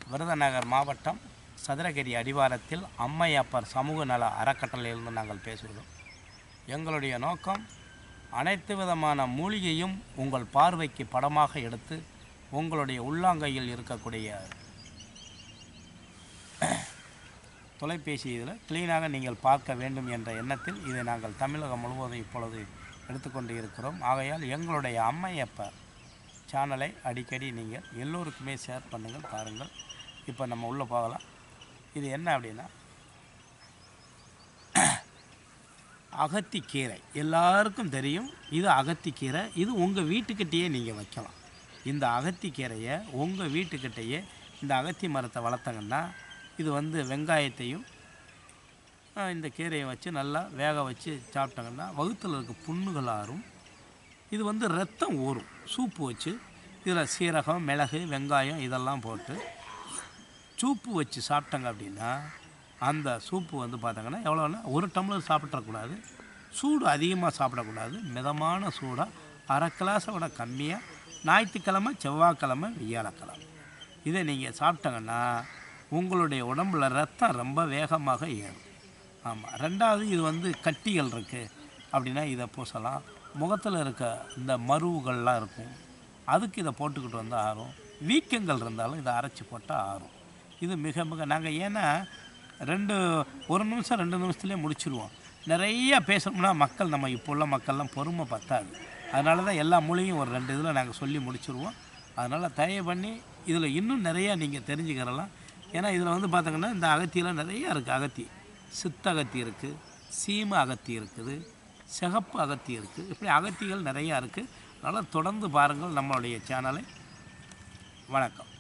விருதுநகர் மாவட்டம் சதுரகிரி அடிவாரத்தில் அம்மையப்பர் சமூக நல அறக்கட்டளையிலிருந்து நாங்கள் பேசுகிறோம் எங்களுடைய நோக்கம் அனைத்து விதமான மூலிகையும் உங்கள் பார்வைக்கு படமாக எடுத்து உங்களுடைய உள்ளாங்கையில் இருக்கக்கூடிய தொலைபேசி இதில் க்ளீனாக நீங்கள் பார்க்க வேண்டும் என்ற எண்ணத்தில் இதை நாங்கள் தமிழகம் முழுவதும் இப்பொழுது எடுத்துக்கொண்டு இருக்கிறோம் ஆகையால் எங்களுடைய அம்மையப்பர் சேனலை அடிக்கடி நீங்கள் எல்லோருக்குமே ஷேர் பண்ணுங்கள் பாருங்கள் இப்போ நம்ம உள்ளே போகலாம் இது என்ன அப்படின்னா அகத்திக்கீரை எல்லாருக்கும் தெரியும் இது அகத்திக்கீரை இது உங்கள் வீட்டுக்கிட்டேயே நீங்கள் வைக்கலாம் இந்த அகத்திக்கீரையை உங்கள் வீட்டுக்கிட்டேயே இந்த அகத்தி மரத்தை வளர்த்தங்கன்னா இது வந்து வெங்காயத்தையும் ஆஹ், இந்த கீரையை வச்சு நல்லா வேக வச்சு சாப்பிட்டாங்கன்னா வகுத்தில் இருக்க புண்ணுகள் ஆறும் இது வந்து ரத்தம் ஊறும் சூப்பு வச்சு இதில் சீரகம் மிளகு வெங்காயம் இதெல்லாம் போட்டு சூப்பு வச்சு சாப்பிட்டாங்க அப்படின்னா அந்த சூப்பு வந்து பார்த்தாங்கன்னா எவ்வளோன்னா ஒரு டம்ளர் சாப்பிட்றக்கூடாது சூடு அதிகமாக சாப்பிடக்கூடாது மிதமான சூடாக அரை கிளாஸை விட கம்மியாக ஞாயிற்றுக்கிழமை செவ்வாய்க்கிழமை வியாழக்கிழமை இதை நீங்கள் சாப்பிட்டாங்கன்னா உங்களுடைய உடம்புல ரத்தம் ரொம்ப வேகமாக ஏறும் ஆமாம் ரெண்டாவது இது வந்து கட்டிகள் இருக்குது அப்படின்னா இதை பூசலாம் முகத்தில் இருக்க இந்த மருவுகள்லாம் இருக்கும் அதுக்கு இதை போட்டுக்கிட்டு வந்து ஆறும் வீக்கங்கள் இருந்தாலும் இதை அரைச்சி போட்டால் ஆறும் இது மிக மிக நாங்கள் ஏன்னா ரெண்டு ஒரு நிமிஷம் ரெண்டு நிமிஷத்துலேயே முடிச்சிருவோம் நிறைய பேசணும்னா மக்கள் நம்ம இப்போ உள்ள மக்கள்லாம் பொறுமை பத்தாது அதனால தான் எல்லா மொழியும் ஒரு ரெண்டு இதில் நாங்கள் சொல்லி முடிச்சிருவோம் அதனால் தயவு பண்ணி இதில் இன்னும் நிறையா நீங்கள் தெரிஞ்சுக்கிறலாம் ஏன்னா இதில் வந்து பார்த்தீங்கன்னா இந்த அகத்தியெல்லாம் நிறையா இருக்குது அகத்தி சித்த அகத்தி இருக்குது சீம அகத்தி இருக்குது சிகப்பு அகத்தி இருக்குது இப்படி அகத்திகள் நிறையா இருக்குது அதனால் தொடர்ந்து பாருங்கள் நம்மளுடைய சேனலை வணக்கம்